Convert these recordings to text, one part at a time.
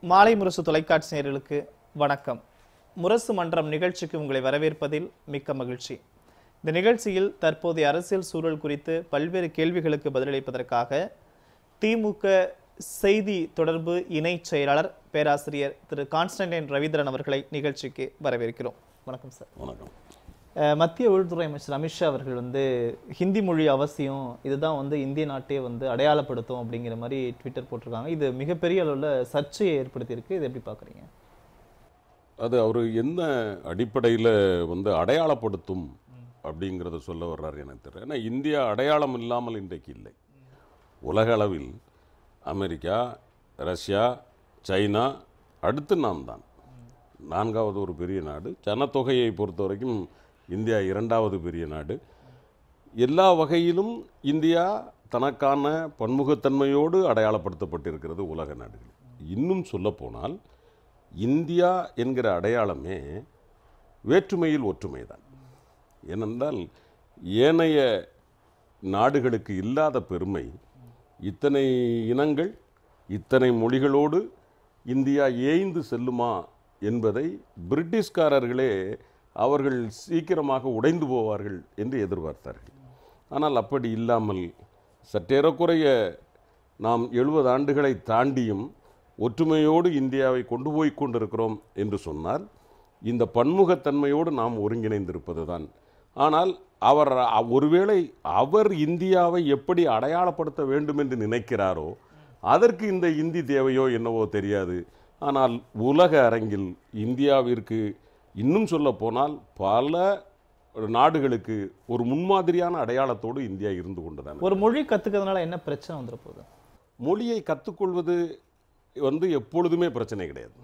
மாலை முரசு தொலைக்காட்சி நேயர்களுக்கு வணக்கம் முரசு மன்றம் நிகழ்ச்சிக்கு உங்களை வரவேற்பதில் மிக்க மகிழ்ச்சி இந்த நிகழ்ச்சியில் தற்போதைய அரசியல் சூழல் குறித்து பல்வேறு கேள்விகளுக்கு பதிலளிப்பதற்காக திமுக செய்தி தொடர்பு இணைச் செயலாளர் பேராசிரியர் திரு கான்ஸ்டன்டைன் ரவீந்திரன் அவர்களை நிகழ்ச்சிக்கு வரவேற்கிறோம் வணக்கம் சார் வணக்கம் அஹ் மத்திய உள்துறை அமைச்சர் அமித்ஷா அவர்கள் வந்து ஹிந்தி மொழி அவசியம் இதுதான் வந்து இந்திய நாட்டே வந்து அடையாளப்படுத்தும் அப்படிங்கிற மாதிரி ட்விட்டர் போட்டிருக்காங்க இது மிகப்பெரிய அளவில் சர்ச்சையை ஏற்படுத்தியிருக்கு இது எப்படி பார்க்குறீங்க அது அவர் என்ன அடிப்படையில் வந்து அடையாளப்படுத்தும் அப்படிங்கிறத சொல்ல வர்றாரு எனக்கு தெரியல ஏன்னா இந்தியா அடையாளம் இல்லாமல் இன்றைக்கு இல்லை உலக அளவில் அமெரிக்கா ரஷ்யா சைனா அடுத்து நாம் தான் நான்காவது ஒரு பெரிய நாடு ஜனத்தொகையை பொறுத்த வரைக்கும் இந்தியா இரண்டாவது பெரிய நாடு எல்லா வகையிலும் இந்தியா தனக்கான பன்முகத்தன்மையோடு அடையாளப்படுத்தப்பட்டிருக்கிறது உலக நாடுகள் இன்னும் சொல்லப்போனால் இந்தியா என்கிற அடையாளமே வேற்றுமையில் ஒற்றுமை தான் ஏனென்றால் ஏனைய நாடுகளுக்கு இல்லாத பெருமை இத்தனை இனங்கள் இத்தனை மொழிகளோடு இந்தியா ஏய்ந்து செல்லுமா என்பதை பிரிட்டிஷ்காரர்களே அவர்கள் சீக்கிரமாக உடைந்து போவார்கள் என்று எதிர்பார்த்தார்கள் ஆனால் அப்படி இல்லாமல் சற்றேறக்குறைய நாம் எழுபது ஆண்டுகளை தாண்டியும் ஒற்றுமையோடு இந்தியாவை கொண்டு போய் கொண்டிருக்கிறோம் என்று சொன்னால் இந்த பன்முகத்தன்மையோடு நாம் ஒருங்கிணைந்திருப்பது தான் ஆனால் அவர் அ- ஒருவேளை அவர் இந்தியாவை எப்படி அடையாளப்படுத்த வேண்டும் என்று நினைக்கிறாரோ அதற்கு இந்த இந்தி தேவையோ என்னவோ தெரியாது ஆனால் உலக அரங்கில் இந்தியாவிற்கு இன்னும் சொல்ல போனால் பல நாடுகளுக்கு ஒரு முன்மாதிரியான அடையாளத்தோடு இந்தியா இருந்து கொண்டுதான் ஒரு மொழி கத்துக்கிறதுனால என்ன பிரச்சனை வந்துட போகுது மொழியை கற்றுக்கொள்வது வந்து எப்பொழுதுமே பிரச்சனை கிடையாது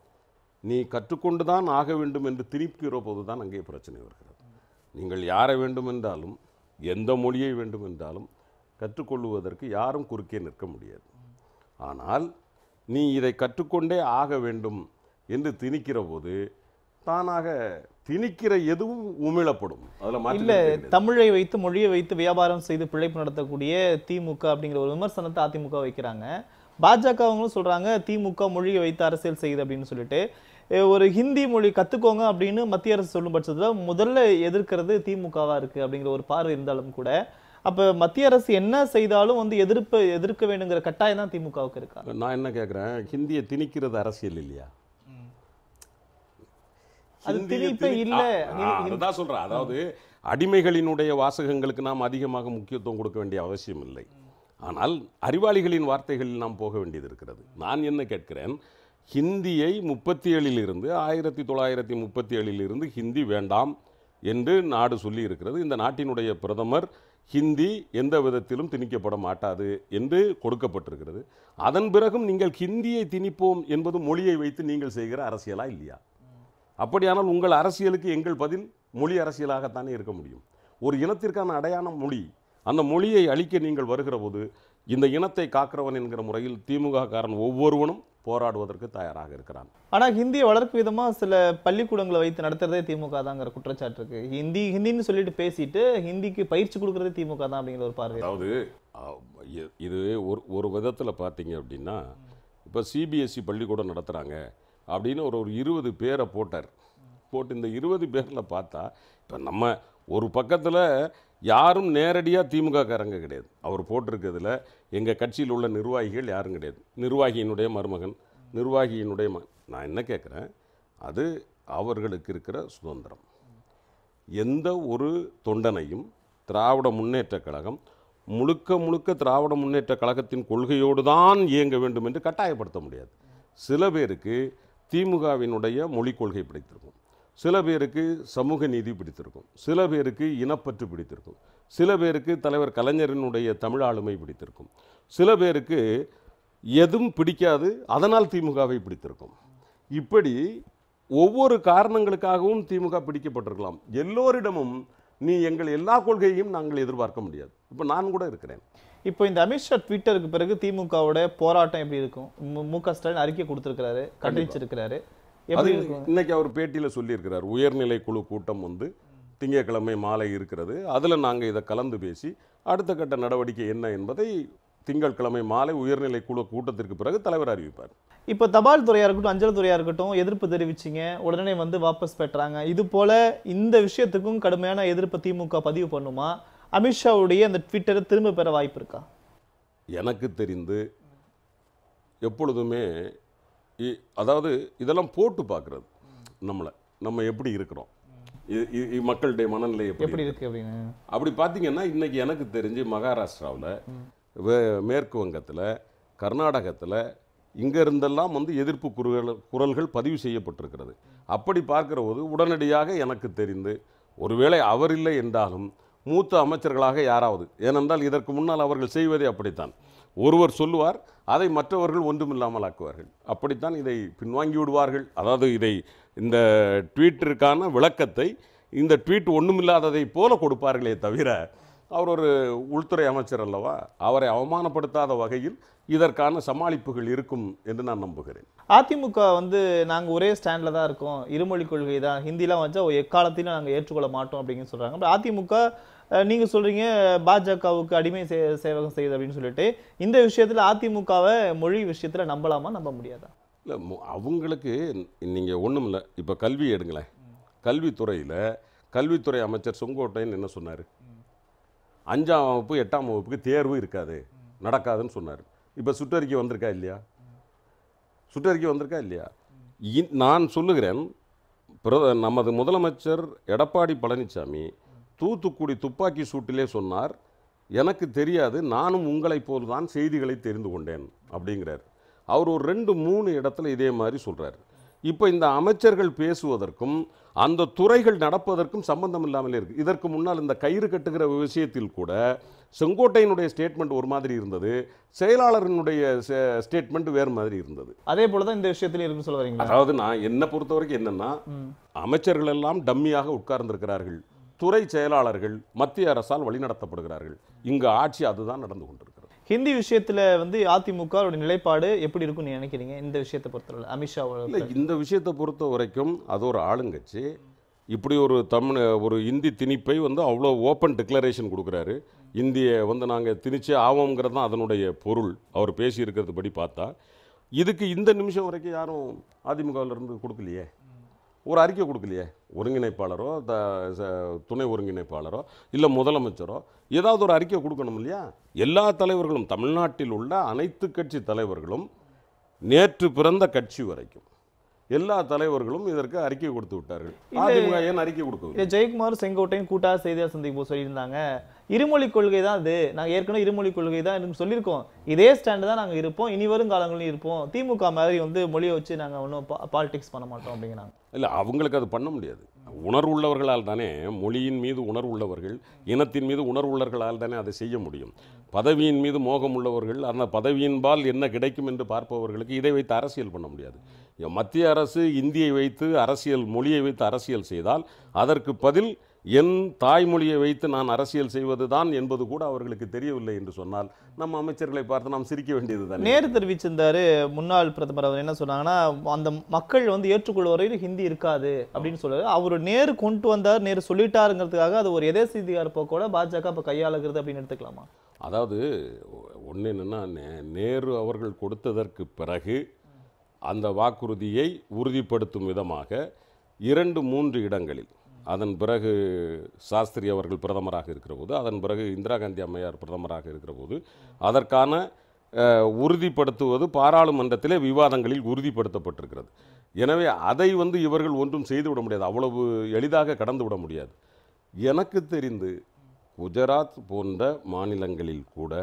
நீ கற்றுக்கொண்டு தான் ஆக வேண்டும் என்று திணிக்கிற போது தான் அங்கே பிரச்சனை வருகிறது நீங்கள் யாரை வேண்டுமென்றாலும் எந்த மொழியை வேண்டுமென்றாலும் கற்றுக்கொள்வதற்கு யாரும் குறுக்கே நிற்க முடியாது ஆனால் நீ இதை கற்றுக்கொண்டே ஆக வேண்டும் என்று திணிக்கிற போது தானாக திணிக்கிற எதுவும் உமிழப்படும் அதில் இல்ல மாற்று கருத்தே கிடையாது. தமிழை வைத்து மொழியை வைத்து வியாபாரம் செய்து பிழைப்பு நடத்தக்கூடிய திமுக அப்படிங்கிற ஒரு விமர்சனத்தை அதிமுக வைக்கிறாங்க பாஜகவங்களும் சொல்றாங்க திமுக மொழியை வைத்து அரசியல் செய்யுது அப்படின்னு சொல்லிட்டு அஹ் ஒரு ஹிந்தி மொழி கத்துக்கோங்க அப்படின்னு மத்திய அரசு சொல்லும் பட்சத்துல முதல்ல எதிர்க்கிறது திமுகவா இருக்கு அப்படிங்கிற ஒரு பார்வை இருந்தாலும் கூட அப்ப மத்திய அரசு என்ன செய்தாலும் வந்து எதிர்ப்பு எதிர்க்க வேண்டுங்கிற கட்டாயம் தான் திமுகவுக்கு இருக்கா நான் என்ன கேட்குறேன் ஹிந்தியை திணிக்கிறது அரசியல் இல்லையா அது ஹிந்தியை திணிப்பே திணி- இல்ல. ஆ, ஆ, அதுதான் சொல்றேன் அதாவது அடிமைகளினுடைய வாசகங்களுக்கு நாம் அதிகமாக முக்கியத்துவம் கொடுக்க வேண்டிய அவசியம் இல்லை ஆனால் அறிவாளிகளின் வார்த்தைகளில் நாம் போக வேண்டியது இருக்கிறது நான் என்ன கேட்கிறேன் ஹிந்தியை முப்பத்தி ஏழிலிருந்து ஆயிரத்தி தொள்ளாயிரத்தி முப்பத்தி ஏழிலிருந்து ஹிந்தி வேண்டாம் என்று நாடு சொல்லி இருக்கிறது இந்த நாட்டினுடைய பிரதமர் ஹிந்தி எந்த விதத்திலும் திணிக்கப்பட மாட்டாது என்று கொடுக்கப்பட்டிருக்கிறது அதன் பிறகும் நீங்கள் ஹிந்தியை திணிப்போம் என்பது மொழியை வைத்து நீங்கள் செய்கிற அரசியலா இல்லையா அப்படியானால் உங்கள் அரசியலுக்கு எங்கள் பதில் மொழி அரசியலாகத்தானே இருக்க முடியும் ஒரு இனத்திற்கான அடையாளம் மொழி அந்த மொழியை அழிக்க நீங்கள் வருகிற போது இந்த இனத்தை காக்கிறவன் என்கிற முறையில் திமுக காரன் ஒவ்வொருவனும் போராடுவதற்கு தயாராக இருக்கிறான் ஆனா ஹிந்தியை வளர்க்கும் விதமா சில பள்ளிக்கூடங்களை வைத்து நடத்துறதே திமுக தாங்கிற குற்றச்சாட்டு இருக்கு ஹிந்தி ஹிந்தின்னு சொல்லிட்டு பேசிட்டு ஹிந்திக்கு பயிற்சி கொடுக்கறதே திமுக தான் அப்படிங்கிற ஒரு பார்வை அதாவது அஹ், இ- இது ஒரு ஒரு விதத்தில் பார்த்தீங்க அப்படின்னா இப்போ சிபிஎஸ்சி பள்ளிக்கூடம் நடத்துகிறாங்க அப்படின்னு ஒரு ஒரு இருபது பேரை போட்டார் போட்டு இந்த இருபது பேரில் பார்த்தா இப்போ நம்ம ஒரு பக்கத்தில் யாரும் நேரடியாக திமுககாரங்க கிடையாது அவர் போட்டிருக்கிறதுல எங்கள் கட்சியில் உள்ள நிர்வாகிகள் யாரும் கிடையாது நிர்வாகியினுடைய மருமகன் நிர்வாகியினுடைய ம நான் என்ன கேட்குறேன் அது அவர்களுக்கு இருக்கிற சுதந்திரம் எந்த ஒரு தொண்டனையும் திராவிட முன்னேற்றக் கழகம் முழுக்க முழுக்க திராவிட முன்னேற்றக் கழகத்தின் கொள்கையோடு தான் இயங்க வேண்டும் என்று கட்டாயப்படுத்த முடியாது சில பேருக்கு திமுகவினுடைய மொழிக் கொள்கை பிடித்திருக்கும் சில பேருக்கு சமூக நீதி பிடித்திருக்கும் சில பேருக்கு இனப்பற்று பிடித்திருக்கும் சில பேருக்கு தலைவர் கலைஞரினுடைய தமிழ் ஆளுமை பிடித்திருக்கும் சில பேருக்கு எதுவும் பிடிக்காது அதனால் திமுகவை பிடித்திருக்கும் இப்படி ஒவ்வொரு காரணங்களுக்காகவும் திமுக பிடிக்கப்பட்டிருக்கலாம் எல்லோரிடமும் நீ எங்கள் எல்லா கொள்கையையும் நாங்கள் எதிர்பார்க்க முடியாது இப்போ நான் கூட இருக்கிறேன் இப்போ இந்த அமித்ஷா ட்விட்டருக்கு பிறகு திமுகவோட போராட்டம் எப்படி இருக்கும் மு- மு க ஸ்டாலின் அறிக்கை கொடுத்திருக்கிறாரு கண்டிச்சிருக்கிறாரு அது எப்படி இருக்கும் இன்னைக்கு அவர் பேட்டியில் சொல்லியிருக்கிறார் உயர்நிலை குழு கூட்டம் வந்து திங்கட்கிழமை மாலை இருக்கிறது அதில் நாங்கள் இதை கலந்து பேசி அடுத்த கட்ட நடவடிக்கை என்ன என்பதை திங்கட்கிழமை மாலை உயர்நிலை குழு கூட்டத்திற்கு பிறகு தலைவர் அறிவிப்பார் இப்போ தபால் துறையா இருக்கட்டும் அஞ்சல் துறையா இருக்கட்டும் எதிர்ப்பு தெரிவிச்சிங்க உடனே வந்து வாபஸ் பெற்றாங்க இது போல இந்த விஷயத்துக்கும் கடுமையான எதிர்ப்பு திமுக பதிவு பண்ணுமா அமித்ஷாவுடைய அந்த ட்விட்டரை திரும்ப பெற வாய்ப்பு இருக்கா எனக்கு தெரிந்து எப்பொழுதுமே இ- அதாவது இதெல்லாம் போட்டு பார்க்குறது நம்மளை நம்ம எப்படி இருக்கிறோம் இ- இ- இ- மக்களுடைய மனநிலை எப்படி எப்படி இருக்கு அப்படின்னு அப்படி பார்த்தீங்கன்னா இன்னைக்கு எனக்கு தெரிஞ்சு மகாராஷ்டிராவில் மேற்கு வங்கத்தில் கர்நாடகத்தில் இங்க இருந்தெல்லாம் வந்து எதிர்ப்பு குரல் குரல்கள் பதிவு செய்யப்பட்டிருக்கிறது அப்படி பார்க்கிற போது உடனடியாக எனக்கு தெரிந்து ஒருவேளை அவர் இல்லை என்றாலும் மூத்த அமைச்சர்களாக யாராவது ஏனென்றால் இதற்கு முன்னால் அவர்கள் செய்வதே அப்படித்தான் ஒருவர் சொல்லுவார் அதை மற்றவர்கள் ஒன்றுமில்லாமல் ஆக்குவார்கள் அப்படித்தான் இதை பின்வாங்கி விடுவார்கள் அதாவது இதை இந்த ட்வீட்டிற்கான விளக்கத்தை இந்த ட்வீட் ஒண்ணுமில்லாததை போல கொடுப்பார்களே தவிர அவர் ஒரு உள்துறை அமைச்சர் அல்லவா அவரை அவமானப்படுத்தாத வகையில் இதற்கான சமாளிப்புகள் இருக்கும் என்று நான் நம்புகிறேன் அதிமுக வந்து நாங்க ஒரே ஸ்டாண்ட்ல தான் இருக்கோம் இருமொழி கொள்கை தான் ஹிந்திலாம் வச்சா எக்காலத்திலும் நாங்க ஏற்றுக்கொள்ள மாட்டோம் அப்படின்னு சொல்றாங்க அப்ப அதிமுக அஹ், நீங்க சொல்றீங்க பாஜகவுக்கு அடிமை சே- சேவகம் செய்யுது அப்படின்னு சொல்லிட்டு இந்த விஷயத்துல அதிமுகவை மொழி விஷயத்துல நம்பலாமா நம்ப முடியாதா இல்லை அவங்களுக்கு நீங்கள் ஒன்றும் இல்லை இப்போ கல்வி எடுங்களேன் கல்வித்துறையில் கல்வித்துறை அமைச்சர் செங்கோட்டையன் என்ன சொன்னார் அஞ்சாம் வகுப்பு எட்டாம் வகுப்புக்கு தேர்வு இருக்காது நடக்காதுன்னு சொன்னார் இப்போ சுற்றறிக்கை வந்திருக்கா இல்லையா சுற்றறிக்கை வந்திருக்கா இல்லையா இ- நான் சொல்லுகிறேன் பிர- நமது முதலமைச்சர் எடப்பாடி பழனிசாமி தூத்துக்குடி துப்பாக்கி சூட்டிலே சொன்னார் எனக்கு தெரியாது நானும் உங்களைப் போல் தான் செய்திகளை தெரிந்து கொண்டேன் அப்படிங்கிறார் அவர் ஒரு ரெண்டு மூணு இடத்துல இதே மாதிரி சொல்றார் இப்போ இந்த அமைச்சர்கள் பேசுவதற்கும் அந்த துறைகள் நடப்பதற்கும் சம்பந்தம் இல்லாமல் இருக்கு இதற்கு முன்னால் இந்த கயிறு கட்டுகிற விஷயத்தில் கூட செங்கோட்டையினுடைய ஸ்டேட்மெண்ட் ஒரு மாதிரி இருந்தது செயலாளரினுடைய ஸ்டேட்மெண்ட் வேறு மாதிரி இருந்தது அதே போலதான் இந்த விஷயத்துல இருக்குன்னு சொல்ல வரீங்களா அதாவது நான் என்ன பொறுத்த வரைக்கும் என்னன்னா ம். அமைச்சர்கள் எல்லாம் டம்மியாக உட்கார்ந்திருக்கிறார்கள் துறை செயலாளர்கள் மத்திய அரசால் வழிநடத்தப்படுகிறார்கள் இங்கு ஆட்சி அதுதான் நடந்து கொண்டிருக்கிறது ஹிந்தி விஷயத்துல வந்து அதிமுக வோட நிலைப்பாடு எப்படி இருக்கும்னு நீங்க நினைக்கிறீங்க இந்த விஷயத்தை பொறுத்தவரை அமித்ஷாவோட இல்லை இந்த விஷயத்தை பொறுத்த வரைக்கும் அது ஒரு ஆளுங்கட்சி இப்படி ஒரு தமிழ் ஒரு இந்தி திணிப்பை வந்து அவ்வளோ ஓப்பன் டிக்ளரேஷன் கொடுக்குறாரு இந்தியை வந்து நாங்கள் திணிச்சே ஆவோங்கிறது தான் அதனுடைய பொருள் அவர் பேசியிருக்கிறது படி பார்த்தா இதுக்கு இந்த நிமிஷம் வரைக்கும் யாரும் அதிமுகவில் இருந்து கொடுக்கலையே ஒரு அறிக்கை கொடுக்கலையே ஒருங்கிணைப்பாளரோ த ச- துணை ஒருங்கிணைப்பாளரோ இல்லை முதலமைச்சரோ ஏதாவது ஒரு அறிக்கை கொடுக்கணும் இல்லையா எல்லா தலைவர்களும் தமிழ்நாட்டில் உள்ள அனைத்து கட்சி தலைவர்களும் நேற்று பிறந்த கட்சி வரைக்கும் எல்லா தலைவர்களும் இதற்கு அறிக்கை கொடுத்து விட்டார்கள் அதிமுக ஏன் அறிக்கை கொடுக்கவில்லை இல்ல ஜெயக்குமார் செங்கோட்டையும் கூட்டா செய்தியாளர் சந்திக்கும் போது சொல்லியிருந்தாங்க இருமொழி கொள்கை தான் அது நாங்க ஏற்கனவே இருமொழி கொள்கை தான் இருக்கு சொல்லியிருக்கோம் இதே ஸ்டாண்டு தான் நாங்க இருப்போம் இனி வரும் காலங்களிலும் இருப்போம் திமுக மாதிரி வந்து மொழியை வச்சு நாங்க ஒன்றும் பாலிடிக்ஸ் பண்ண மாட்டோம் அப்படிங்கிறாங்க இல்லை அவங்களுக்கு அது பண்ண முடியாது உணர்வு உள்ளவர்களால் தானே மொழியின் மீது உணர்வு உள்ளவர்கள் இனத்தின் மீது உணர்வு உள்ளவர்களால் தானே அதை செய்ய முடியும் பதவியின் மீது மோகம் உள்ளவர்கள் அந்த பதவியின்பால் என்ன கிடைக்கும் என்று பார்ப்பவர்களுக்கு இதை வைத்து அரசியல் பண்ண முடியாது மத்திய அரசு இந்தியை வைத்து அரசியல் மொழியை வைத்து அரசியல் செய்தால் அதற்கு பதில் என் தாய்மொழியை வைத்து நான் அரசியல் செய்வதுதான் என்பது கூட அவர்களுக்கு தெரியவில்லை என்று சொன்னால் நம்ம அமைச்சர்களை பார்த்து நாம் சிரிக்க வேண்டியது தானே நேரு தெரிவிச்சிருந்தாரு முன்னாள் பிரதமர் அவர் என்ன சொன்னாங்கன்னா அந்த மக்கள் வந்து ஏற்றுக்கொள்ள வரையில் ஹிந்தி இருக்காது அப்படின்னு சொல்றாரு அவர் நேரு கொண்டு வந்தார் நேரு சொல்லிட்டாருங்கிறதுக்காக அது ஒரு எதேசிதிகார போக்கோட பாஜக இப்ப கையாளுகிறது அப்படின்னு எடுத்துக்கலாமா அதாவது ஒன்று என்னென்னா நேரு அவர்கள் கொடுத்ததற்கு பிறகு அந்த வாக்குறுதியை உறுதிப்படுத்தும் விதமாக இரண்டு மூன்று இடங்களில் அதன் பிறகு சாஸ்திரி அவர்கள் பிரதமராக இருக்கிற போது அதன் பிறகு இந்திரா காந்தி அம்மையார் பிரதமராக இருக்கிற போது அதற்கான அஹ், உறுதிப்படுத்துவது பாராளுமன்றத்திலே விவாதங்களில் உறுதிப்படுத்தப்பட்டிருக்கிறது எனவே அதை வந்து இவர்கள் ஒன்றும் செய்துவிட முடியாது அவ்வளவு எளிதாக கடந்து விட முடியாது எனக்கு தெரிந்து குஜராத் போன்ற மாநிலங்களில் கூட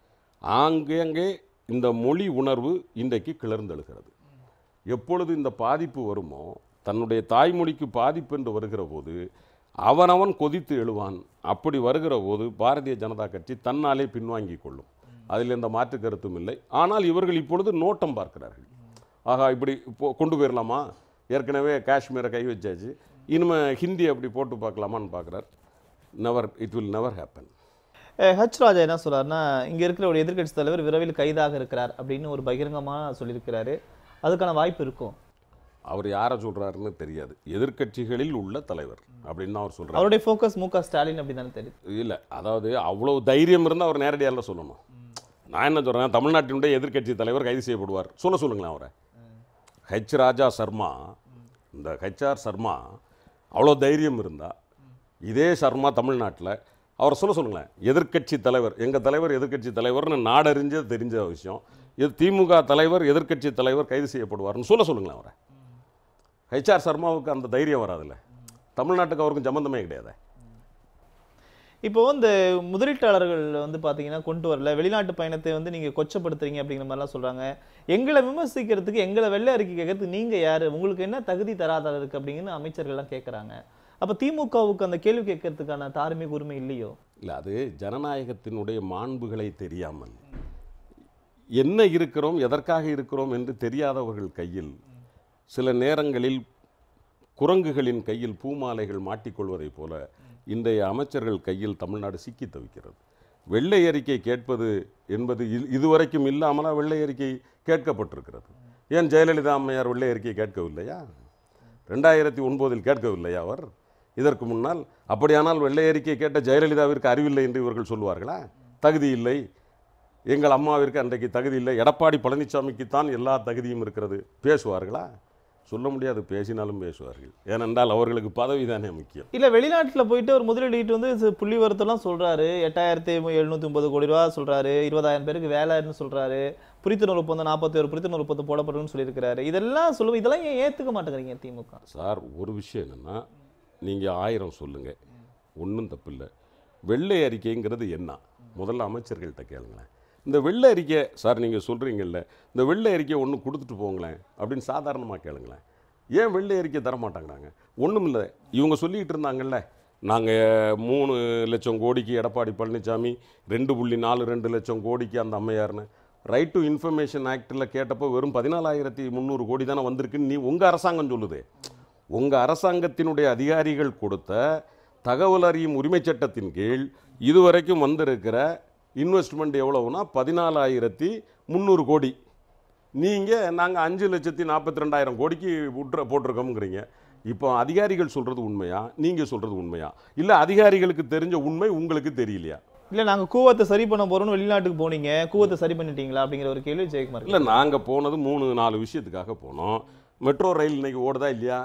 ஆங்கங்கே இந்த மொழி உணர்வு இன்றைக்கு கிளர்ந்தெழுகிறது எப்பொழுது இந்த பாதிப்பு வருமோ தன்னுடைய தாய்மொழிக்கு பாதிப்பு என்று வருகிற போது அவனவன் கொதித்து எழுவான் அப்படி வருகிற போது பாரதிய ஜனதா கட்சி தன்னாலே பின்வாங்கிக் கொள்ளும் அதில் எந்த மாற்று கருத்தும் இல்லை ஆனால் இவர்கள் இப்பொழுது நோட்டம் பார்க்கிறார்கள் ஆகா இப்படி இப்போ கொண்டு போயிடலாமா ஏற்கனவே காஷ்மீரை கை வச்சாச்சு இனிமே ஹிந்தி அப்படி போட்டு பார்க்கலாமான்னு பார்க்குறார் never it will never happen ah H Raja என்ன சொல்றாருன்னா இங்க இருக்கிற ஒரு எதிர்க்கட்சி தலைவர் விரைவில் கைதாக இருக்கிறார் அப்படின்னு ஒரு பகிரங்கமா சொல்லியிருக்கிறாரு அதுக்கான வாய்ப்பு இருக்கும் அவர் யாரை சொல்றாருன்னு தெரியாது எதிர்க்கட்சிகளில் உள்ள தலைவர் அப்படின்னு தான் அவர் சொல்றாரு அவருடைய ஃபோக்கஸ் மு க ஸ்டாலின் அப்படின்னு தானே தெரியுது இல்லை அதாவது அவ்வளவு தைரியம் இருந்தால் அவர் நேரடியாக சொல்லணும் நான் என்ன சொல்கிறேன் தமிழ்நாட்டினுடைய எதிர்க்கட்சி தலைவர் கைது செய்யப்படுவார் சொல்ல சொல்லுங்களேன் அவரை ஹெச் ராஜா சர்மா இந்த ஹெச்ஆர் சர்மா அவ்வளோ தைரியம் இருந்தா இதே சர்மா தமிழ்நாட்டில் அவரை சொல்ல சொல்லுங்களேன் எதிர்க்கட்சி தலைவர் எங்கள் தலைவர் எதிர்க்கட்சி தலைவர்னு நாடறிஞ்ச தெரிஞ்ச விஷயம் இது திமுக தலைவர் எதிர்க்கட்சி தலைவர் கைது செய்யப்படுவார்னு சொல்ல சொல்லுங்களேன் அவரை ஹெச்ஆர் சர்மாவுக்கு அந்த தைரியம் வராதுல்ல தமிழ்நாட்டுக்கு அவருக்கும் சம்மந்தமே கிடையாது இப்போ இந்த முதலீட்டாளர்கள் வந்து பாத்தீங்கன்னா கொண்டு வரல வெளிநாட்டு பயணத்தை வந்து நீங்க கொச்சப்படுத்துறீங்க அப்படிங்கிற மாதிரிலாம் சொல்றாங்க எங்களை விமர்சிக்கிறதுக்கு எங்களை வெள்ளை அறிக்கை கேட்கறதுக்கு நீங்க யாரு உங்களுக்கு என்ன தகுதி தராதரம் இருக்கு அப்படிங்கன்னு அமைச்சர்கள்லாம் கேட்கறாங்க அப்ப திமுகவுக்கு அந்த கேள்வி கேட்கறதுக்கான தார்மீக உரிமை இல்லையோ இல்லை அது ஜனநாயகத்தினுடைய மாண்புகளை தெரியாமல் என்ன இருக்கிறோம் எதற்காக இருக்கிறோம் என்று தெரியாதவர்கள் கையில் சில நேரங்களில் குரங்குகளின் கையில் பூமாலைகள் மாட்டிக்கொள்வதைப் போல இன்றைய அமைச்சர்கள் கையில் தமிழ்நாடு சிக்கி தவிக்கிறது வெள்ளை அறிக்கை கேட்பது என்பது இ- இதுவரைக்கும் இல்லாமலா வெள்ளை அறிக்கை கேட்கப்பட்டிருக்கிறது ஏன் ஜெயலலிதா அம்மையார் வெள்ளை அறிக்கை கேட்கவில்லையா ரெண்டாயிரத்தி ஒன்பதில் கேட்கவில்லையா அவர் இதற்கு முன்னால் அப்படியானால் வெள்ளை அறிக்கை கேட்ட ஜெயலலிதாவிற்கு அறிவில்லை என்று இவர்கள் சொல்வார்களா தகுதி இல்லை எங்கள் அம்மாவிற்கு அன்றைக்கு தகுதி இல்லை எடப்பாடி பழனிசாமிக்கு தான் எல்லா தகுதியும் இருக்கிறது பேசுவார்களா சொல்ல முடியாது பேசினாலும் பேசுவார்கள் ஏனென்றால் அவர்களுக்கு பதவி தானே முக்கியம் இல்ல வெளிநாட்டுல போயிட்டு ஒரு முதலீட்டு வந்து சு- புள்ளி வரத்தெல்லாம் சொல்றாரு எட்டாயிரத்தி எழுநூத்தி ஒன்பது கோடி ரூபா சொல்றாரு இருபதாயிரம் பேருக்கு வேலைன்னு சொல்றாரு புரித்துணர்வு ஒப்பந்தம் நாற்பத்தி ஒரு புரித்துணர்வு ஒப்பந்தம் போடப்படும்னு சொல்லியிருக்கிறாரு இதெல்லாம் சொல்லுவோம் இதெல்லாம் ஏன் ஏத்துக்க மாட்டேங்கிறீங்க திமுக சார் ஒரு விஷயம் என்னென்னா நீங்கள் ஆயிரம் சொல்லுங்கள் ஒன்றும் தப்பில்லை வெள்ளை அறிக்கைங்கிறது என்ன முதல்ல அமைச்சர்கள்ட்ட கேளுங்களேன் இந்த வெள்ளை அறிக்கை சார் நீங்கள் சொல்கிறீங்கல்ல இந்த வெள்ளை அறிக்கை ஒன்று கொடுத்துட்டு போங்களேன் அப்படின்னு சாதாரணமாக கேளுங்களேன் ஏன் வெள்ளை அறிக்கை தர மாட்டாங்கிறாங்க ஒன்றும் இல்லை இவங்க சொல்லிக்கிட்டு இருந்தாங்கல்ல நாங்கள் மூணு லட்சம் கோடிக்கு எடப்பாடி பழனிசாமி ரெண்டு புள்ளி நாலு ரெண்டு லட்சம் கோடிக்கு அந்த அம்மையார்னு ரைட் டு இன்ஃபர்மேஷன் ஆக்டில் கேட்டப்போ வெறும் பதினாலாயிரத்தி முந்நூறு கோடி தானே வந்திருக்குன்னு நீ உங்கள் அரசாங்கம் சொல்லுது உங்கள் அரசாங்கத்தினுடைய அதிகாரிகள் கொடுத்த தகவல் அறியும் உரிமைச் சட்டத்தின் கீழ் இதுவரைக்கும் வந்திருக்கிற இன்வெஸ்ட்மெண்ட் எவ்வளவுனா பதினாலாயிரத்தி முந்நூறு கோடி நீங்கள் நாங்கள் அஞ்சு லட்சத்தி நாற்பத்தி ரெண்டாயிரம் கோடிக்கு விட்ற போட்டிருக்கோம்ங்கிறீங்க இப்போ அதிகாரிகள் சொல்கிறது உண்மையா நீங்கள் சொல்கிறது உண்மையா இல்லை அதிகாரிகளுக்கு தெரிஞ்ச உண்மை உங்களுக்கு தெரியலையா இல்ல நாங்க கூவத்தை சரி பண்ண போறோம்னு வெளிநாட்டுக்கு போனீங்க கூவத்தை சரி பண்ணிட்டீங்களா அப்படிங்கிற ஒரு கேள்வி ஜெயக்குமார் இல்லை நாங்கள் போனது மூணு நாலு விஷயத்துக்காக போனோம் மெட்ரோ ரயில் இன்னைக்கு ஓடுதா இல்லையா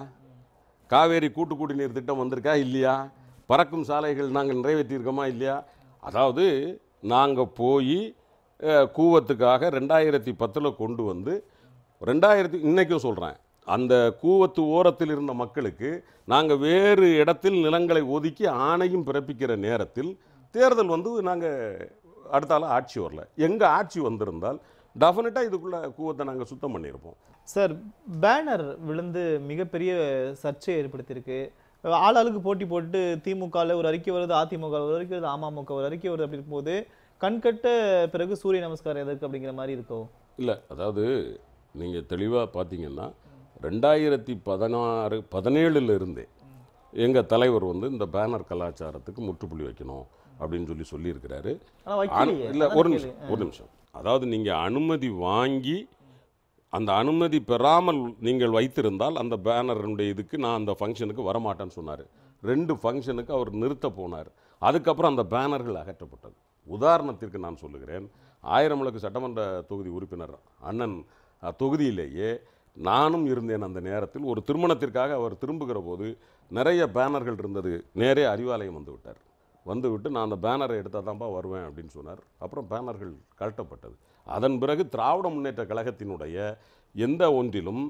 காவேரி கூட்டு குடிநீர் திட்டம் வந்திருக்கா இல்லையா பறக்கும் சாலைகள் நாங்கள் நிறைவேற்றியிருக்கோமா இல்லையா அதாவது நாங்கள் போய் கூவத்துக்காக ரெண்டாயிரத்தி பத்தில் கொண்டு வந்து ரெண்டாயிரத்தி இன்றைக்கும் சொல்கிறேன் அந்த கூவத்து ஓரத்தில் இருந்த மக்களுக்கு நாங்கள் வேறு இடத்தில் நிலங்களை ஒதுக்கி ஆணையும் பிறப்பிக்கிற நேரத்தில் தேர்தல் வந்து நாங்கள் அடுத்தால ஆட்சி வரல எங்கள் ஆட்சி வந்திருந்தால் டெஃபினட்டாக இதுக்குள்ளே கூவத்தை நாங்கள் சுத்தம் பண்ணியிருப்போம் சார் பேனர் விழுந்து மிகப்பெரிய சர்ச்சையை ஏற்படுத்தியிருக்கு ஆளாளுக்கு போட்டி போட்டு திமுகவில் ஒரு அறிக்கை வருது அதிமுக ஒரு அறிக்கை வருது அமமுக ஒரு அறிக்கை வருது அப்படி இருக்கும்போது கண்கட்ட பிறகு சூரிய நமஸ்காரம் எதற்கு அப்படிங்கிற மாதிரி இருக்கோ இல்லை அதாவது நீங்கள் தெளிவாக பார்த்தீங்கன்னா ரெண்டாயிரத்தி பதினாறு பதினேழுல இருந்தே எங்கள் தலைவர் வந்து இந்த பேனர் கலாச்சாரத்துக்கு முற்றுப்புள்ளி வைக்கணும் அப்படின்னு சொல்லி சொல்லியிருக்கிறாரு ஆனா வைக்கலையே இல்லை அதான் ஒரு கேள்வி. நிமிஷம் ஒரு நிமிஷம் அதாவது நீங்கள் அனுமதி வாங்கி அந்த அனுமதி பெறாமல் நீங்கள் வைத்திருந்தால் அந்த பேனருடைய இதுக்கு நான் அந்த ஃபங்க்ஷனுக்கு வரமாட்டேன்னு சொன்னார் ரெண்டு ஃபங்க்ஷனுக்கு அவர் நிறுத்த போனார் அதுக்கப்புறம் அந்த பேனர்கள் அகற்றப்பட்டது உதாரணத்திற்கு நான் சொல்லுகிறேன் ஆயிரமலுக்கு சட்டமன்ற தொகுதி உறுப்பினர் அண்ணன் அஹ், தொகுதியிலேயே நானும் இருந்தேன் அந்த நேரத்தில் ஒரு திருமணத்திற்காக அவர் திரும்புகிற போது நிறைய பேனர்கள் இருந்தது நேரே அறிவாலயம் வந்து விட்டார் வந்துவிட்டு நான் அந்த பேனரை எடுத்தால் தான்ப்பா வருவேன் அப்படின்னு சொன்னார் அப்புறம் பேனர்கள் கழட்டப்பட்டது அதன் பிறகு திராவிட முன்னேற்ற கழகத்தினுடைய எந்த ஒன்றிலும்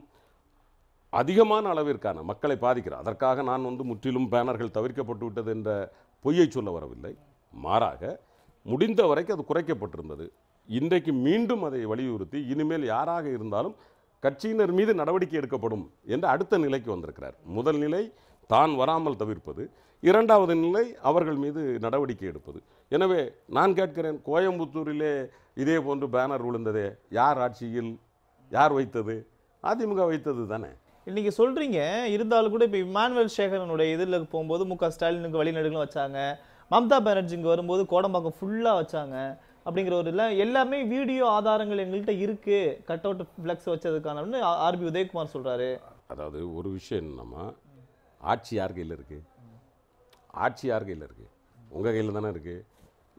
அதிகமான அளவிற்கான மக்களை பாதிக்கிற அதற்காக நான் வந்து முற்றிலும் பேனர்கள் தவிர்க்கப்பட்டு விட்டது என்ற பொய்யை சொல்ல வரவில்லை மாறாக முடிந்த வரைக்கும் அது குறைக்கப்பட்டிருந்தது இன்றைக்கு மீண்டும் அதை வலியுறுத்தி இனிமேல் யாராக இருந்தாலும் கட்சியினர் மீது நடவடிக்கை எடுக்கப்படும் என்று அடுத்த நிலைக்கு வந்திருக்கிறார் முதல் நிலை தான் வராமல் தவிர்ப்பது இரண்டாவது நிலை அவர்கள் மீது நடவடிக்கை எடுப்பது எனவே நான் கேட்கிறேன் கோயம்புத்தூரிலே இதே போன்று பேனர் விழுந்ததே யார் ஆட்சியில் யார் வைத்தது அதிமுக வைத்தது தானே இன்னைக்கு சொல்றீங்க இருந்தாலும் கூட இப்போ இமானுவேல் சேகரனுடைய இதில் போகும்போது மு க ஸ்டாலினுக்கு வழிநடுகளும் வச்சாங்க மம்தா பானர்ஜி இங்க வரும்போது கோடம்பாக்கம் ஃபுல்லா வச்சாங்க அப்படிங்கிற ஒரு இல்லை எல்லாமே வீடியோ ஆதாரங்கள் எங்கள்கிட்ட இருக்கு கட் அவுட் ஃப்ளெக்ஸ் வச்சதுக்கான ஆர்பி உதயகுமார் சொல்றாரு அதாவது ஒரு விஷயம் என்னன்னா ஆட்சி யார் கையில் இருக்குது ஆட்சி யார் கையில் இருக்குது உங்கள் கையில் தானே இருக்குது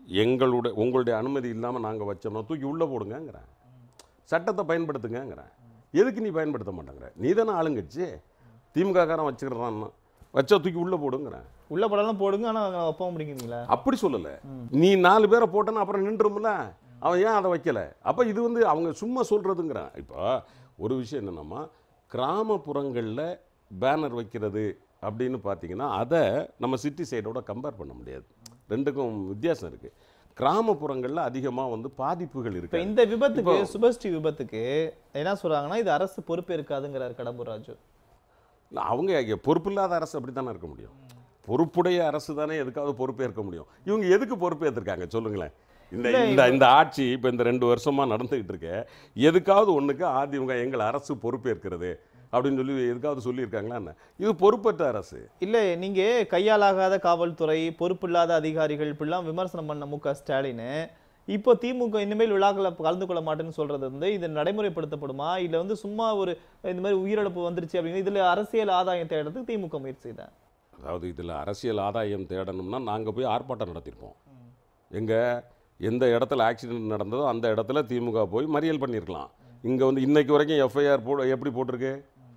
எங்களுடைய உங்களுடைய அனுமதி இல்லாமல் நாங்கள் வச்சோம்னா தூக்கி உள்ளே போடுங்கங்கிறேன் சட்டத்தை பயன்படுத்துங்கங்கிறேன் எதுக்கு நீ பயன்படுத்த மாட்டேங்கிற நீ தானே ஆளுங்கட்சி திமுக காரன் வச்சுக்கிறான் வச்சா தூக்கி உள்ளே போடுங்கிறேன் உள்ள படம் போடுங்க ஆனா ஒப்ப முடிக்கிறீங்களா அப்படி சொல்லலை நீ நாலு பேரை போட்டேன்னா அப்புறம் நின்றும்ல அவன் ஏன் அதை வைக்கல அப்போ இது வந்து அவங்க சும்மா சொல்கிறதுங்கிறான் இப்போ ஒரு விஷயம் என்னென்னம்மா கிராமப்புறங்களில் பேனர் வைக்கிறது அப்படின்னு பார்த்தீங்கன்னா அதை நம்ம சிட்டி சைடோட கம்பேர் பண்ண முடியாது ரெண்டுக்கும் வித்தியாசம் இருக்குது கிராமப்புறங்களில் அதிகமாக வந்து பாதிப்புகள் இப்ப இருக்கு இந்த விபத்துக்கு சுபஸ்ரீ விபத்துக்கு என்ன சொல்றாங்கன்னா இது அரசு பொறுப்பு இருக்காதுங்கிறார் கடம்பூர் ராஜு இல்ல, அவங்க இங்க பொறுப்பில்லாத அரசு அப்படி தானே இருக்க முடியும் பொறுப்புடைய அரசு தானே எதுக்காவது பொறுப்பேற்க முடியும் இவங்க எதுக்கு பொறுப்பேற்றிருக்காங்க சொல்லுங்களேன் இந்த இந்த இந்த ஆட்சி இப்போ இந்த ரெண்டு வருஷமா நடந்துகிட்டு இருக்க எதுக்காவது ஒண்ணுக்கு அதிமுக எங்கள் அரசு பொறுப்பேற்கிறது அப்படின்னு சொல்லி எதுக்காவது சொல்லியிருக்காங்களா என்ன இது பொறுப்பற்ற அரசு இல்ல நீங்க கையாலாகாத காவல்துறை பொறுப்பில்லாத அதிகாரிகள் இப்படிலாம் விமர்சனம் பண்ண மு க ஸ்டாலின் இப்போ திமுக இனிமேல் விழாக்களை கலந்து கொள்ள மாட்டேன்னு சொல்றது வந்து இது நடைமுறைப்படுத்தப்படுமா இல்ல வந்து சும்மா ஒரு இந்த மாதிரி உயிரிழப்பு வந்துருச்சு அப்படிங்கிற இதுல அரசியல் ஆதாயம் தேடுறதுக்கு திமுக முயற்சி செய்தேன் அதாவது இதில் அரசியல் ஆதாயம் தேடணும்னா நாங்கள் போய் ஆர்ப்பாட்டம் நடத்தியிருப்போம் எங்க எந்த இடத்துல ஆக்சிடென்ட் நடந்ததோ அந்த இடத்துல திமுக போய் மறியல் பண்ணியிருக்கலாம் இங்கே வந்து இன்னைக்கு வரைக்கும் எஃப்ஐஆர் போட எப்படி போட்டிருக்கு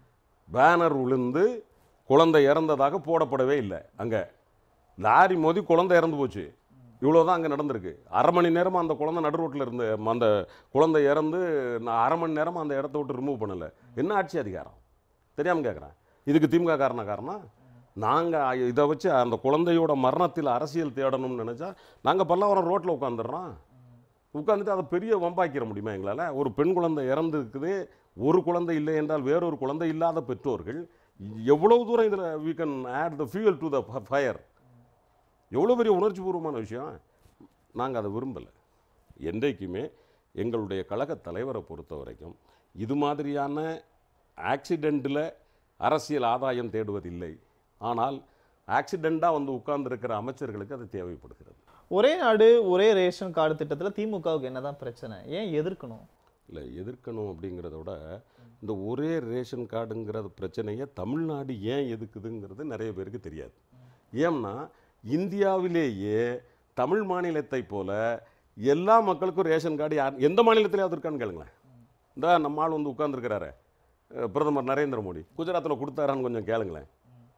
பேனர் விழுந்து குழந்தை இறந்ததாக போடப்படவே இல்லை அங்கே லாரி மோதி குழந்தை இறந்து போச்சு இவ்வளோதான் அங்கே நடந்திருக்கு அரை மணி நேரமாக அந்த குழந்தை நடு ரோட்டில் இருந்து அந்த குழந்தை இறந்து நான் அரை மணி நேரமாக அந்த இடத்த விட்டு ரிமூவ் பண்ணலை என்ன ஆட்சி அதிகாரம் தெரியாமல் கேட்குறேன் இதுக்கு திமுக காரண காரணம் நாங்கள் இதை வச்சு அந்த குழந்தையோட மரணத்தில் அரசியல் தேடணும்னு நினச்சா நாங்கள் பல்லாவரம் ரோட்டில் உட்காந்துடுறோம் உட்காந்துட்டு அதை பெரிய வம்பாக்கிற முடியுமா எங்களால் ஒரு பெண் குழந்தை இறந்துருக்குது ஒரு குழந்தை இல்லை என்றால் வேறொரு குழந்தை இல்லாத பெற்றோர்கள் எவ்வளவு தூரம் இதில் we can add the fuel to the fire எவ்வளோ பெரிய உணர்ச்சிபூர்வமான விஷயம் நாங்கள் அதை விரும்பலை என்றைக்குமே எங்களுடைய கழக தலைவரை பொறுத்த வரைக்கும் இது மாதிரியான ஆக்சிடெண்ட்டில் அரசியல் ஆதாயம் தேடுவதில்லை ஆனால் ஆக்சிடெண்ட்டாக வந்து உட்கார்ந்திருக்கிற அமைச்சர்களுக்கு அது தேவைப்படுகிறது ஒரே நாடு ஒரே ரேஷன் கார்டு திட்டத்துல திமுகவுக்கு என்னதான் பிரச்சனை ஏன் எதிர்க்கணும் இல்லை எதிர்க்கணும் அப்படிங்கிறத விட இந்த ஒரே ரேஷன் கார்டுங்கிற பிரச்சனையை தமிழ்நாடு ஏன் எதுக்குதுங்கிறது நிறைய பேருக்கு தெரியாது ஏன்னா இந்தியாவிலேயே தமிழ் மாநிலத்தை போல எல்லா மக்களுக்கும் ரேஷன் கார்டு யார் எந்த மாநிலத்திலேயாவது இருக்கான்னு கேளுங்களேன் இந்த நம்ம ஆள் வந்து உட்கார்ந்துருக்கிறாரு பிரதமர் நரேந்திர மோடி குஜராத்தில் கொடுத்தாரான்னு கொஞ்சம் கேளுங்களேன்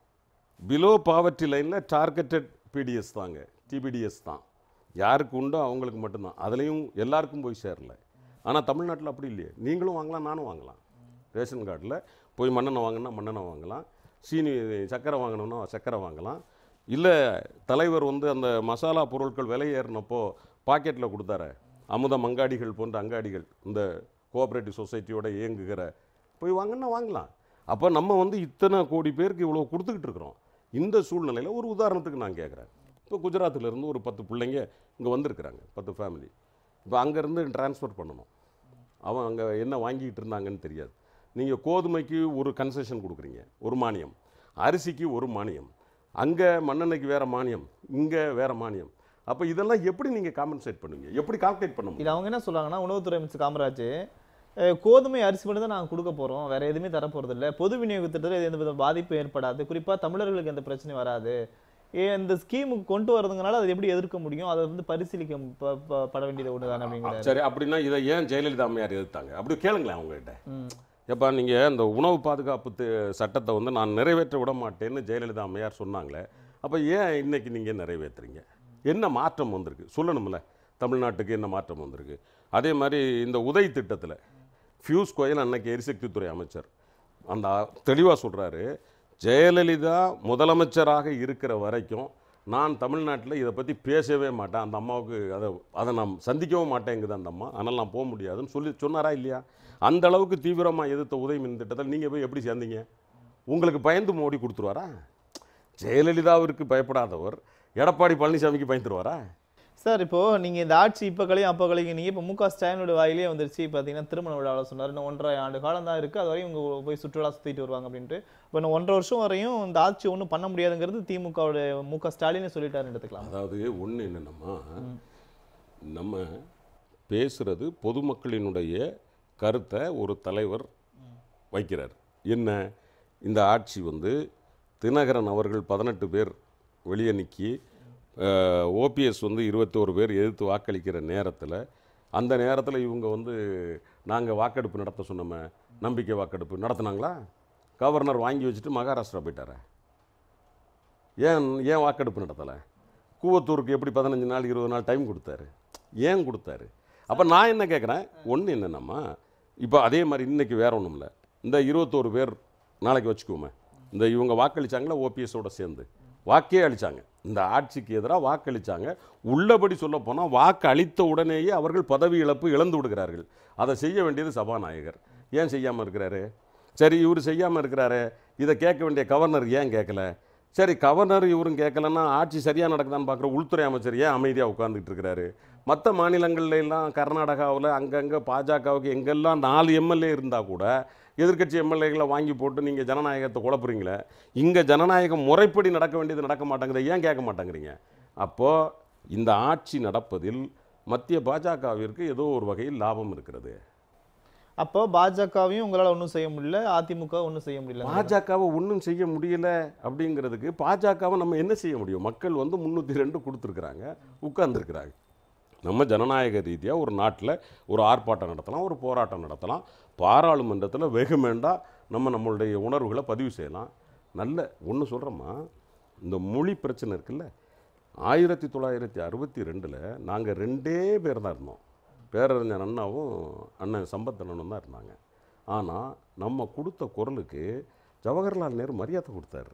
பிலோ பாவர்ட்டி லைனில் டார்கெட்டட் பிடிஎஸ் தாங்க டிபிடிஎஸ் தான் யாருக்கு உண்டோ அவங்களுக்கு மட்டும்தான் அதுலேயும் எல்லாருக்கும் போய் சேரல ஆனால் தமிழ்நாட்டில் அப்படி இல்லையே நீங்களும் வாங்கலாம் நானும் வாங்கலாம் ரேஷன் கார்டில் போய் மண்ணெண்ணெய் வாங்கினா மண்ணெண்ணெய் வாங்கலாம் சீனி சக்கரை வாங்கணும்னா சக்கரை வாங்கலாம் இல்லை தலைவர் வந்து அந்த மசாலா பொருட்கள் விலை ஏறினப்போ பாக்கெட்டில் கொடுத்தாரு அமுத மங்காடிகள் போன்ற அங்காடிகள் இந்த கோஆப்ரேட்டிவ் சொசைட்டியோட இயங்குகிற போய் வாங்கன்னா வாங்கலாம் அப்போ நம்ம வந்து இத்தனை கோடி பேருக்கு இவ்வளோ கொடுத்துக்கிட்டு இருக்கிறோம் இந்த சூழ்நிலையில் ஒரு உதாரணத்துக்கு நான் கேட்குறேன் இப்போ குஜராத்தில் இருந்து ஒரு பத்து பிள்ளைங்க இங்கே வந்திருக்கிறாங்க பத்து ஃபேமிலி இப்போ அங்கேருந்து ட்ரான்ஸ்ஃபர் பண்ணணும் அவன் அங்கே என்ன வாங்கிட்டு இருந்தாங்கன்னு தெரியாது நீங்கள் கோதுமைக்கு ஒரு கன்செஷன் கொடுக்குறீங்க ஒரு மானியம் அரிசிக்கு ஒரு மானியம் அங்கே மண்ணெண்ணெய்க்கு வேறு மானியம் இங்கே வேறு மானியம் அப்போ இதெல்லாம் எப்படி நீங்கள் காம்பன்சேட் பண்ணுவீங்க எப்படி கால்குலேட் பண்ண முடியும் இது அவங்க என்ன சொல்றாங்கன்னா உணவுத்துறை அமைச்சர் காமராஜ் அஹ், கோதுமை அரிசி மட்டும் தான் நாங்கள் கொடுக்க போறோம் வேற எதுவுமே தர போறது இல்ல பொது விநியோக திட்டத்தில் எந்த வித பாதிப்பும் ஏற்படாது குறிப்பா தமிழர்களுக்கு எந்த பிரச்சனையும் வராது ஏ, இந்த ஸ்கீமுக்கு கொண்டு வரதுங்கனால அதை எப்படி எதிர்க்க முடியும் அதை வந்து பரிசீலிக்க ப- ப- பட வேண்டியது ஒண்ணுதானே அப்படிங்கிறாரு சரி அப்படின்னா இதை ஏன் ஜெயலலிதா அம்மையார் எதிர்த்தாங்க அப்படி கேளுங்களேன் அவங்ககிட்ட ம். எப்பா நீங்கள் இந்த உணவு பாதுகாப்பு தி- சட்டத்தை வந்து நான் நிறைவேற்ற விட மாட்டேன்னு ஜெயலலிதா அம்மையார் சொன்னாங்களே அப்போ ஏன் இன்னைக்கு நீங்கள் நிறைவேற்றுறீங்க என்ன மாற்றம் வந்திருக்கு சொல்லணும்ல தமிழ்நாட்டுக்கு என்ன மாற்றம் வந்திருக்கு அதே மாதிரி இந்த உதய் திட்டத்தில் ஃபியூஸ் கோயல் அன்னைக்கு எரிசக்தித்துறை அமைச்சர் அந்த தெளிவாக சொல்கிறாரு ஜெயலலிதா முதலமைச்சராக இருக்கிற வரைக்கும் நான் தமிழ்நாட்டில் இதை பற்றி பேசவே மாட்டேன் அந்த அம்மாவுக்கு அதை அதை நான் சந்திக்கவும் மாட்டேங்குது அந்த அம்மா அதனால் நான் போக முடியாதுன்னு சொல்லி சொன்னாரா இல்லையா அந்த அளவுக்கு தீவிரமாக எதிர்த்த உதவி மின் திட்டத்தில் நீங்கள் போய் எப்படி சேர்ந்தீங்க உங்களுக்கு பயந்து மோடி கொடுத்துருவாரா ஜெயலலிதாவிற்கு பயப்படாதவர் எடப்பாடி பழனிசாமிக்கு பயந்துருவாரா சார் இப்போ நீங்க இந்த ஆட்சி இப்ப கலையும் அப்ப கலையும் நீங்க இப்ப மு க ஸ்டாலினோட வாயிலே வந்துருச்சு பாத்தீங்கன்னா திருமண விழாவில் சொன்னார் இன்னும் ஒன்றரை ஆண்டு காலம் தான் இருக்கு அது வரையும் இவங்க போய் சுற்றுலா சுத்திட்டு வருவாங்க அப்படின்ட்டு இப்போ இன்னும் ஒன்றரை வருஷம் வரையும் இந்த ஆட்சி ஒன்றும் பண்ண முடியாதுங்கிறது திமுகவோட மு க ஸ்டாலினே சொல்லிட்டாருன்னு எடுத்துக்கலாம் அதாவது ஒன்று என்னென்னமா நம்ம பேசுறது பொதுமக்களினுடைய கருத்தை ஒரு தலைவர் வைக்கிறார் என்ன இந்த ஆட்சி வந்து தினகரன் அவர்கள் பதினெட்டு பேர் வெளியே நிற்கி ஓபிஎஸ் வந்து இருபத்தோரு பேர் எதிர்த்து வாக்களிக்கிற நேரத்தில் அந்த நேரத்தில் இவங்க வந்து நாங்கள் வாக்கெடுப்பு நடத்த சொன்னோமே நம்பிக்கை வாக்கெடுப்பு நடத்துனாங்களா கவர்னர் வாங்கி வச்சுட்டு மகாராஷ்டிரா போயிட்டாரா ஏன் ஏன் வாக்கெடுப்பு நடத்தலை கூவத்தூருக்கு எப்படி பதினஞ்சு நாள் இருபது நாள் டைம் கொடுத்தாரு ஏன் கொடுத்தாரு அப்போ நான் என்ன கேட்குறேன் ஒன்று என்னென்னம்மா இப்போ அதே மாதிரி இன்னைக்கு வேற ஒன்றும் இல்லை இந்த இருபத்தோரு பேர் நாளைக்கு வச்சுக்குவோமே இந்த இவங்க வாக்களிச்சாங்களா ஓபிஎஸோட சேர்ந்து வாக்கே அளிச்சாங்க இந்த ஆட்சிக்கு எதிராக வாக்களிச்சாங்க உள்ளபடி சொல்ல போனால் வாக்கு அளித்த உடனேயே அவர்கள் பதவி இழப்பு இழந்து விடுகிறார்கள் அதை செய்ய வேண்டியது சபாநாயகர் ஏன் செய்யாமல் இருக்கிறாரு சரி இவர் செய்யாமல் இருக்கிறாரு இதை கேட்க வேண்டிய கவர்னர் ஏன் கேட்கல சரி கவர்னர் இவரும் கேட்கலன்னா ஆட்சி சரியாக நடக்குதான்னு பார்க்குற உள்துறை அமைச்சர் ஏன் அமைதியாக உட்காந்துட்டு இருக்கிறாரு மற்ற மாநிலங்கள்ல எல்லாம் கர்நாடகாவில் அங்கங்கே பாஜகவுக்கு எங்கெல்லாம் நாலு எம்எல்ஏ இருந்தால் கூட எதிர்க்கட்சி எம்எல்ஏகளை வாங்கி போட்டு நீங்கள் ஜனநாயகத்தை குழப்புறீங்களே இங்கே ஜனநாயகம் முறைப்படி நடக்க வேண்டியது நடக்க மாட்டேங்குது ஏன் கேட்க மாட்டேங்கிறீங்க அப்போது இந்த ஆட்சி நடப்பதில் மத்திய பாஜகவிற்கு ஏதோ ஒரு வகையில் லாபம் இருக்கிறது அப்போ பாஜகவையும் உங்களால ஒண்ணும் செய்ய முடியல அதிமுக ஒண்ணும் செய்ய முடியல பாஜகவை ஒன்றும் செய்ய முடியல அப்படிங்கிறதுக்கு பாஜகவை நம்ம என்ன செய்ய முடியும் மக்கள் வந்து முந்நூற்றி ரெண்டு கொடுத்துருக்குறாங்க உட்கார்ந்துருக்குறாங்க நம்ம ஜனநாயக ரீதியாக ஒரு நாட்டில் ஒரு ஆர்ப்பாட்டம் நடத்தலாம் ஒரு போராட்டம் நடத்தலாம் பாராளுமன்றத்தில் வெகுமேண்டாக நம்ம நம்மளுடைய உணர்வுகளை பதிவு செய்யலாம் நல்ல ஒன்று சொல்கிறோமா இந்த மொழி பிரச்சனை இருக்குல்ல ஆயிரத்தி தொள்ளாயிரத்தி அறுபத்தி ரெண்டில் நாங்கள் ரெண்டே பேர் தான் இருந்தோம் பேரறிஞர் அண்ணாவும் அண்ணன் சம்பத் அண்ணனும் தான் இருந்தாங்க ஆனால் நம்ம கொடுத்த குரலுக்கு ஜவஹர்லால் நேரு மரியாதை கொடுத்தாரு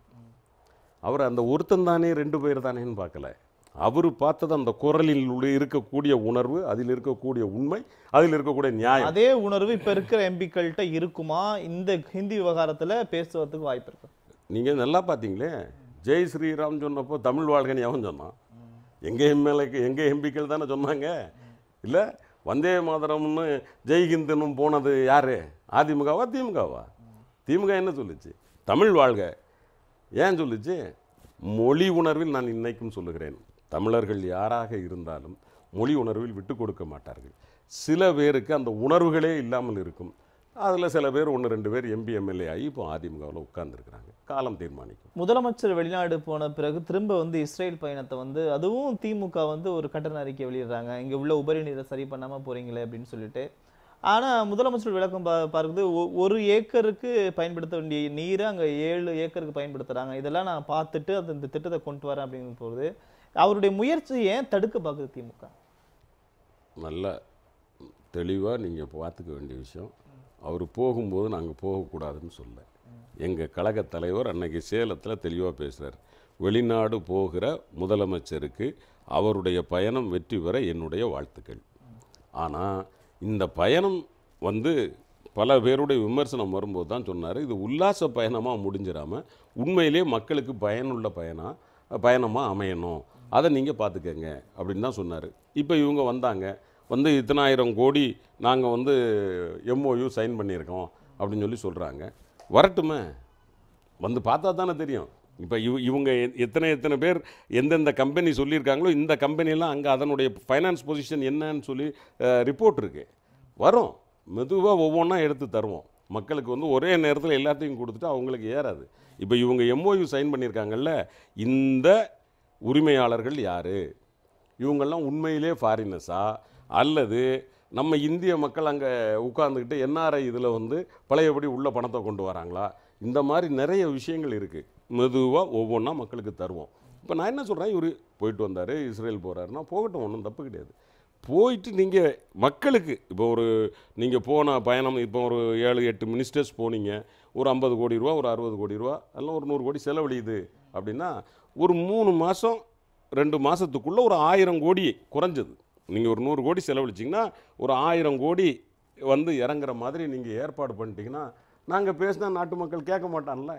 அவர் அந்த ஒருத்தன் தானே ரெண்டு பேர் தானேன்னு பார்க்கல அவர் பார்த்தது அந்த குரலில் உள்ள இருக்கக்கூடிய உணர்வு அதில் இருக்கக்கூடிய உண்மை அதில் இருக்கக்கூடிய நியாயம் அதே உணர்வு இப்ப இருக்கிற எம்பிக்கள்கிட்ட இருக்குமா இந்த ஹிந்தி விவகாரத்துல பேசுவதற்கு வாய்ப்பு இருக்கு நீங்கள் நல்லா பார்த்தீங்களே ஜெய் ஸ்ரீராம் சொன்னப்போ தமிழ் வாழ்கன்னு எவன் சொன்னான் எங்கள் எம்எல்ஏக்கு எங்கள் எம்பிக்கள் தானே சொன்னாங்க இல்லை வந்தே மாதரம்னு ஜெய்ஹிந்துன்னு போனது யார் அதிமுகவா திமுகவா திமுக என்ன சொல்லுச்சு தமிழ் வாழ்க ஏன் சொல்லுச்சு மொழி உணர்வில் நான் இன்னைக்கும் சொல்லுகிறேன் தமிழர்கள் யாராக இருந்தாலும் மொழி உணர்வில் விட்டு கொடுக்க மாட்டார்கள் சில பேருக்கு அந்த உணர்வுகளே இல்லாமல் இருக்கும் அதில் சில பேர் ஒன்று ரெண்டு பேர் எம்பி எம்எல்ஏ ஆகி இப்போ அதிமுகவில் உட்கார்ந்துருக்குறாங்க காலம் தீர்மானிக்கும் முதலமைச்சர் வெளிநாடு போன பிறகு திரும்ப வந்து இஸ்ரேல் பயணத்தை வந்து அதுவும் திமுக வந்து ஒரு கண்டன அறிக்கை வெளியிடுறாங்க இங்க உள்ள உபரி நீரை சரி பண்ணாம போறீங்களே அப்படின்னு சொல்லிட்டு ஆனா முதலமைச்சர் விளக்கம் பா பார்க்குது ஒ- ஒரு ஏக்கருக்கு பயன்படுத்த வேண்டிய நீரை அங்க ஏழு ஏக்கருக்கு பயன்படுத்துறாங்க இதெல்லாம் நான் பார்த்துட்டு அந்த இந்த திட்டத்தை கொண்டு வரேன் அப்படிங்கும் போது அவருடைய முயற்சி ஏன் தடுக்க பார்க்குது திமுக நல்ல தெளிவாக நீங்கள் பார்த்துக்க வேண்டிய விஷயம் அவர் போகும்போது நாங்கள் போகக்கூடாதுன்னு சொல்ல எங்கள் கழக தலைவர் அன்னைக்கு சேலத்தில் தெளிவாக பேசுகிறார் வெளிநாடு போகிற முதலமைச்சருக்கு அவருடைய பயணம் வெற்றி பெற என்னுடைய வாழ்த்துக்கள் ஆனால் இந்த பயணம் வந்து பல பேருடைய விமர்சனம் வரும்போது தான் சொன்னார் இது உல்லாச பயணமாக முடிஞ்சிடாமல் உண்மையிலே மக்களுக்கு பயனுள்ள பயணம் பயணமாக அமையணும் அதை நீங்கள் பார்த்துக்கங்க அப்படின்னு தான் சொன்னார் இப்போ இவங்க வந்தாங்க வந்து இத்தனாயிரம் கோடி நாங்கள் வந்து எம்ஓயு சைன் பண்ணியிருக்கோம் அப்படின்னு சொல்லி சொல்கிறாங்க வரட்டுமே வந்து பார்த்தா தானே தெரியும் இப்போ இவ இவங்க எ- எத்தனை எத்தனை பேர் எந்தெந்த கம்பெனி சொல்லியிருக்காங்களோ இந்த கம்பெனிலாம் அங்கே அதனுடைய ஃபைனான்ஸ் பொசிஷன் என்னன்னு சொல்லி ரிப்போர்ட் இருக்குது வரும் மெதுவாக ஒவ்வொன்றா எடுத்து தருவோம் மக்களுக்கு வந்து ஒரே நேரத்தில் எல்லாத்தையும் கொடுத்துட்டு அவங்களுக்கு ஏறாது இப்போ இவங்க எம்ஓயு சைன் பண்ணியிருக்காங்கல்ல இந்த உரிமையாளர்கள் யார் இவங்கெல்லாம் உண்மையிலே ஃபாரினர்ஸா அல்லது நம்ம இந்திய மக்கள் அங்கே உட்கார்ந்துக்கிட்டு என்ஆர்ஐ இதில் வந்து பழையபடி உள்ள பணத்தை கொண்டு வராங்களா இந்த மாதிரி நிறைய விஷயங்கள் இருக்குது மெதுவாக ஒவ்வொன்றா மக்களுக்கு தருவோம் இப்போ நான் என்ன சொல்கிறேன் இவர் போயிட்டு வந்தார் இஸ்ரேல் போகிறாருன்னா போகட்டும் ஒன்றும் தப்பு கிடையாது போயிட்டு நீங்கள் மக்களுக்கு இப்போ ஒரு நீங்கள் போன பயணம் இப்போ ஒரு ஏழு எட்டு மினிஸ்டர்ஸ் போனீங்க ஒரு ஐம்பது கோடி ரூபா ஒரு அறுபது கோடி ரூபா எல்லாம் ஒரு நூறு கோடி செலவழியுது அப்படின்னா ஒரு மூணு மாதம் ரெண்டு மாதத்துக்குள்ளே ஒரு ஆயிரம் கோடி குறைஞ்சது நீங்கள் ஒரு நூறு கோடி செலவழிச்சிங்கன்னா ஒரு ஆயிரம் கோடி வந்து இறங்குற மாதிரி நீங்கள் ஏற்பாடு பண்ணிட்டீங்கன்னா நாங்கள் பேசினா நாட்டு மக்கள் கேட்க மாட்டான்ல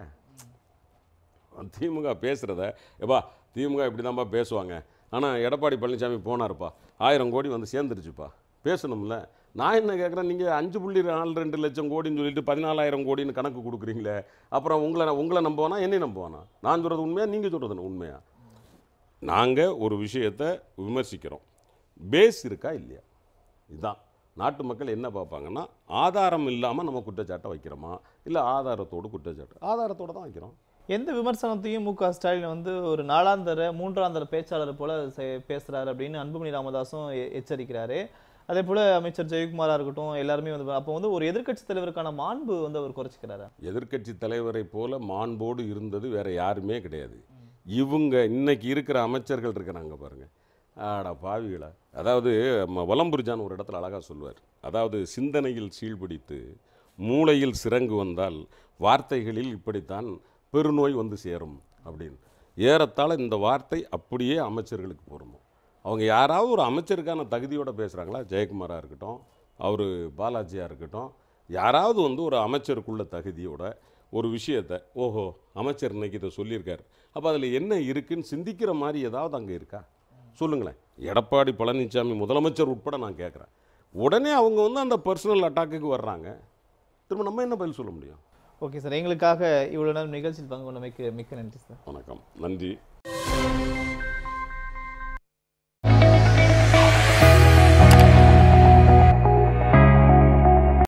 திமுக பேசுகிறத எப்பா திமுக இப்படி தான்ப்பா பேசுவாங்க ஆனால் எடப்பாடி பழனிசாமி போனாருப்பா ஆயிரம் கோடி வந்து சேர்ந்துருச்சுப்பா பேசணும்ல நான் என்ன கேட்குறேன் நீங்கள் அஞ்சு புள்ளி நாலு ரெண்டு லட்சம் கோடின்னு சொல்லிட்டு பதினாலாயிரம் கோடின்னு கணக்கு கொடுக்குறீங்களே அப்புறம் உங்களை உங்களை நம்புவானா என்னை நம்புவானா நான் சொல்கிறது உண்மையா நீங்கள் சொல்கிறது உண்மையா நாங்கள் ஒரு விஷயத்தை விமர்சிக்கிறோம் பேஸ் இருக்கா இல்லையா இதுதான் நாட்டு மக்கள் என்ன பார்ப்பாங்கன்னா ஆதாரம் இல்லாமல் நம்ம குற்றச்சாட்டை வைக்கிறோமா இல்லை ஆதாரத்தோடு குற்றச்சாட்டு ஆதாரத்தோடு தான் வைக்கிறோம் எந்த விமர்சனத்தையும் மு க ஸ்டாலின் வந்து ஒரு நாலாந்தர மூன்றாந்தர பேச்சாளர் போல செ- பேசுறாரு அப்படின்னு அன்புமணி ராமதாஸும் எ- எச்சரிக்கிறாரு அதே போல அமைச்சர் ஜெயக்குமாரா இருக்கட்டும் எல்லாருமே வந்து அப்போ வந்து ஒரு எதிர்க்கட்சி தலைவருக்கான மாண்பு வந்து அவர் குறைச்சிக்கிறாரு எதிர்க்கட்சி தலைவரை போல மாண்போடு இருந்தது வேற யாருமே கிடையாது இவங்க இன்னைக்கு இருக்கிற அமைச்சர்கள் இருக்கிறாங்க பாருங்க ஆடா பாவிகளா அதாவது ம- வலம்புரிஜான் ஒரு இடத்துல அழகா சொல்லுவார் அதாவது சிந்தனையில் சீழ்பிடித்து மூளையில் சிறங்கு வந்தால் வார்த்தைகளில் இப்படித்தான் பெருநோய் வந்து சேரும் அப்படின்னு ஏறத்தாழ இந்த வார்த்தை அப்படியே அமைச்சர்களுக்கு பொருந்தும் அவங்க யாராவது ஒரு அமைச்சருக்கான தகுதியோட பேசுகிறாங்களா ஜெயக்குமாராக இருக்கட்டும் அவர் பாலாஜியாக இருக்கட்டும் யாராவது வந்து ஒரு அமைச்சருக்குள்ள தகுதியோட ஒரு விஷயத்தை ஓஹோ அமைச்சர் இன்னைக்கு இதை சொல்லியிருக்காரு அப்போ அதில் என்ன இருக்குன்னு சிந்திக்கிற மாதிரி ஏதாவது அங்கே இருக்கா சொல்லுங்களேன் எடப்பாடி பழனிசாமி முதலமைச்சர் உட்பட நான் கேட்குறேன் உடனே அவங்க வந்து அந்த பர்சனல் அட்டாக்குக்கு வர்றாங்க திரும்ப நம்ம என்ன பதில் சொல்ல முடியும் ஓகே சார் எங்களுக்காக இவ்வளவு நேரம் நிகழ்ச்சியில் பங்கு கொண்டமைக்கு மிக்க நன்றி சார் வணக்கம் நன்றி